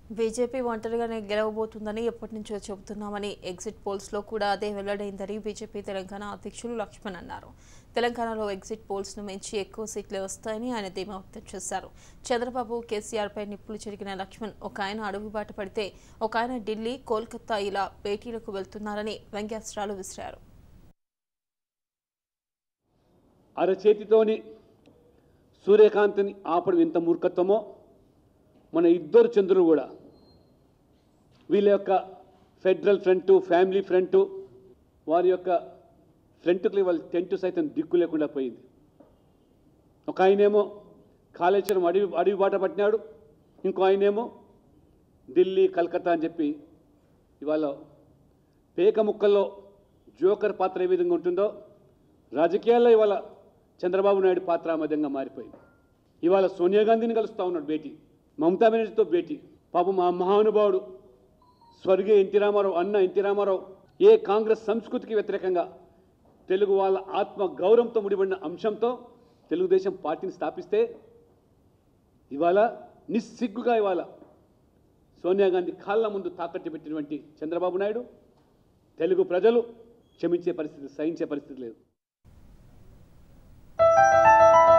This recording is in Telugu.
బీజేపీ ఒంటరిగానే గెలవబోతుందని ఎప్పటి నుంచో చెబుతున్నామని ఎగ్జిట్ పోల్స్లో కూడా అదే వెల్లడైందని బీజేపీ తెలంగాణ అధ్యక్షులు లక్ష్మణ్ అన్నారు తెలంగాణలో ఎగ్జిట్ పోల్స్ను మించి ఎక్కువ సీట్లే వస్తాయని ఆయన ధీమా వ్యక్తం చేశారు చంద్రబాబు కేసీఆర్పై నిప్పులు చెరిగిన లక్ష్మణ్ ఒక ఆయన అడుగు బాట పడితే ఒక ఆయన ఢిల్లీ కోల్కతా ఇలా భేటీలకు వెళ్తున్నారని వ్యంగ్యాస్త్రాలు విసిరారు అరచేతితోని సూర్యకాంతిని ఆపడం ఎంత మూర్ఖత్వమో మన ఇద్దరు చంద్రులు కూడా వీళ్ళ యొక్క ఫెడరల్ ఫ్రంట్ ఫ్యామిలీ ఫ్రంట్ వారి యొక్క ఫ్రంట్కి వాళ్ళ టెంట్ సైతం దిక్కు లేకుండా పోయింది ఒక ఆయనేమో కాళేశ్వరం అడవి అడవి బాట పట్టినాడు ఇంకో ఆయనేమో ఢిల్లీ కలకత్తా అని చెప్పి ఇవాళ పేక ముక్కల్లో జోకర్ పాత్ర ఏ విధంగా ఉంటుందో రాజకీయాల్లో ఇవాళ చంద్రబాబు నాయుడు పాత్ర ఆ విధంగా మారిపోయింది ఇవాళ సోనియా గాంధీని కలుస్తూ ఉన్నాడు భేటీ మమతా బెనర్జీతో భేటీ పాపం మా మహానుభావుడు స్వర్గీయ ఎన్టీ రామారావు అన్న ఎన్టీ రామారావు ఏ కాంగ్రెస్ సంస్కృతికి వ్యతిరేకంగా తెలుగు వాళ్ళ ఆత్మ గౌరవంతో ముడిపడిన అంశంతో తెలుగుదేశం పార్టీని స్థాపిస్తే ఇవాళ నిస్సిగ్గుగా ఇవాళ సోనియా గాంధీ కాళ్ళ ముందు తాకట్టు పెట్టినటువంటి చంద్రబాబు నాయుడు తెలుగు ప్రజలు క్షమించే పరిస్థితి సహించే పరిస్థితి లేదు